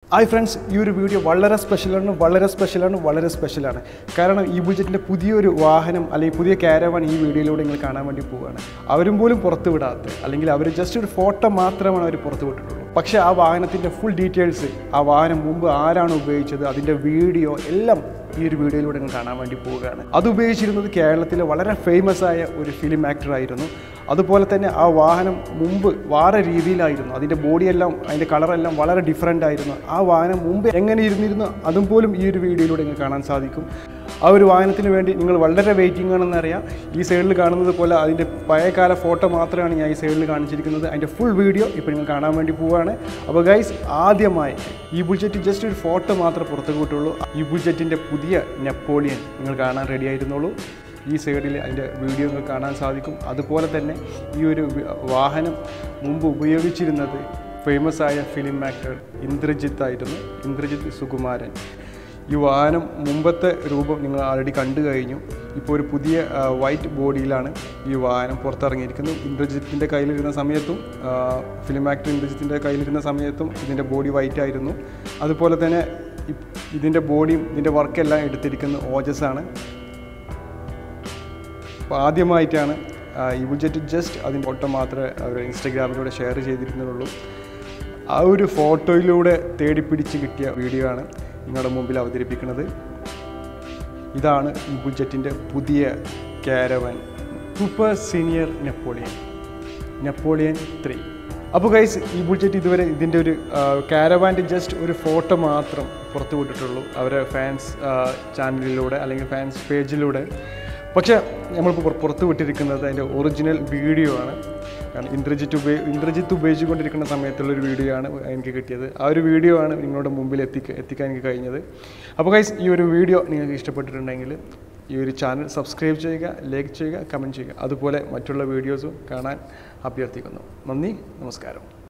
hi friends ഈ ഒരു video വളരെ സ്പെഷ്യലാണ് വളരെ സ്പെഷ്യലാണ് വളരെ സ്പെഷ്യലാണ് കാരണം ഈ ബുജറ്റിൻ്റെ പുതിയൊരു വാഹനം അല്ലെങ്കിൽ പുതിയ ക്യാരവാൻ ഈ വീഡിയോയിലൂടെ നിങ്ങൾ കാണാൻ വേണ്ടി പോവുകയാണ് അവരും പോലും പുറത്ത് വിടാത്ത അല്ലെങ്കിൽ അവർ ജസ്റ്റ് ഒരു ഫോട്ടോ മാത്രമാണ് അവർ പുറത്ത് വിട്ടിട്ടുള്ളൂ പക്ഷേ ആ വാഹനത്തിൻ്റെ ഫുൾ ഡീറ്റെയിൽസ് ആ വാഹനം മുമ്പ് ആരാണ് ഉപയോഗിച്ചത് അതിൻ്റെ വീഡിയോ എല്ലാം ഈ ഒരു വീഡിയോയിലൂടെ നിങ്ങൾ കാണാൻ വേണ്ടി പോവുകയാണ് അത് ഉപയോഗിച്ചിരുന്നത് കേരളത്തിലെ വളരെ ഫേമസ് ആയ ഒരു ഫിലിം ആക്ടർ ആയിരുന്നു അതുപോലെ തന്നെ ആ വാഹനം മുമ്പ് വേറെ രീതിയിലായിരുന്നു അതിൻ്റെ ബോഡിയെല്ലാം അതിൻ്റെ കളറെല്ലാം വളരെ ഡിഫറെൻ്റ് ആയിരുന്നു ആ വാഹനം മുമ്പ് എങ്ങനെ ഇരുന്നിരുന്നു അതും പോലും ഈ ഒരു വീഡിയോയിലൂടെ നിങ്ങൾക്ക് കാണാൻ സാധിക്കും ആ ഒരു വാഹനത്തിന് വേണ്ടി നിങ്ങൾ വളരെ വെയിറ്റിംഗ് ആണെന്ന് അറിയാം ഈ സൈഡിൽ കാണുന്നത് പോലെ അതിൻ്റെ പഴയകാല ഫോട്ടോ മാത്രമാണ് ഞാൻ ഈ സൈഡിൽ കാണിച്ചിരിക്കുന്നത് അതിൻ്റെ ഫുൾ വീഡിയോ ഇപ്പോൾ നിങ്ങൾ കാണാൻ വേണ്ടി പോവുകയാണ് അപ്പോൾ ഗൈസ് ആദ്യമായി ഈ ബുൾജെറ്റ് ജസ്റ്റ് ഒരു ഫോട്ടോ മാത്രമേ പുറത്തു കിട്ടുള്ളൂ ഈ ബുൾജെറ്റിൻ്റെ പുതിയ നെപ്പോളിയൻ നിങ്ങൾ കാണാൻ റെഡി ആയിരുന്നുള്ളൂ ഈ സൈഡിൽ അതിൻ്റെ വീഡിയോ നിങ്ങൾക്ക് കാണാൻ സാധിക്കും അതുപോലെ തന്നെ ഈ ഒരു വി- വാഹനം മുമ്പ് ഉപയോഗിച്ചിരുന്നത് ഫേമസ് ആയ ഫിലിം ആക്ടർ ഇന്ദ്രജിത്ത് ആയിരുന്നു ഇന്ദ്രജിത്ത് സുകുമാരൻ ഈ വാഹനം മുമ്പത്തെ രൂപം നിങ്ങൾ ആൾറെഡി കണ്ടു കഴിഞ്ഞു ഇപ്പോൾ ഒരു പുതിയ ആ, വൈറ്റ് ബോഡിയിലാണ് ഈ വാഹനം പുറത്തിറങ്ങിയിരിക്കുന്നത് ഇന്ദ്രജിത്തിൻ്റെ കയ്യിലിരുന്ന സമയത്തും ആ, ഫിലിം ആക്ടർ ഇന്ദ്രജിത്തിൻ്റെ കയ്യിലിരുന്ന സമയത്തും ഇതിൻ്റെ ബോഡി വൈറ്റ് ആയിരുന്നു അതുപോലെ തന്നെ ഇ- ഇതിൻ്റെ ബോഡിയും ഇതിൻ്റെ വർക്കെല്ലാം എടുത്തിരിക്കുന്നത് ഓജസ് ആണ് അപ്പോൾ ആദ്യമായിട്ടാണ് ആ, ഈ ബുജറ്റ് ജസ്റ്റ് അതിൻ്റെ ഫോട്ടോ മാത്രമേ അവർ ഇൻസ്റ്റഗ്രാമിലൂടെ ഷെയർ ചെയ്തിരുന്നുള്ളൂ ആ ഒരു ഫോട്ടോയിലൂടെ തേടിപ്പിടിച്ച് കിട്ടിയ വീഡിയോ ആണ് നിങ്ങളുടെ മുമ്പിൽ അവതരിപ്പിക്കുന്നത് ഇതാണ് ഈ ബുജറ്റിൻ്റെ പുതിയ caravan super senior Napoleon Napoleon three അപ്പോൾ ഗൈസ് ഈ ബുൾജറ്റ് ഇതുവരെ ഇതിൻ്റെ ഒരു കാരവാൻ്റെ ജസ്റ്റ് ഒരു ഫോട്ടോ മാത്രം പുറത്തു വിട്ടിട്ടുള്ളൂ അവരെ ഫാൻസ് ചാനലിലൂടെ അല്ലെങ്കിൽ ഫാൻസ് പേജിലൂടെ പക്ഷേ നമ്മളിപ്പോൾ പുറ- പുറത്ത് വിട്ടിരിക്കുന്നത് അതിൻ്റെ ഒറിജിനൽ വീഡിയോ ആണ് കാരണം ഇന്ദ്രജിത്ത് ഉപയോഗി ഇന്ദ്രജിത്ത് ഉപയോഗിച്ചുകൊണ്ടിരിക്കുന്ന സമയത്തുള്ള ഒരു വീഡിയോ ആണ് എനിക്ക് കിട്ടിയത് ആ ഒരു വീഡിയോ ആണ് നിങ്ങളുടെ മുമ്പിൽ എത്തിക്ക എത്തിക്കാൻ എനിക്ക് കഴിഞ്ഞത് അപ്പോൾ ഗൈസ് ഈ ഒരു വീഡിയോ നിങ്ങൾക്ക് ഇഷ്ടപ്പെട്ടിട്ടുണ്ടെങ്കിൽ ഈ ഒരു ചാനൽ സബ്സ്ക്രൈബ് ചെയ്യുക ലൈക്ക് ചെയ്യുക കമൻറ്റ് ചെയ്യുക അതുപോലെ മറ്റുള്ള വീഡിയോസും കാണാൻ അഭ്യർത്ഥിക്കുന്നു നന്ദി നമസ്കാരം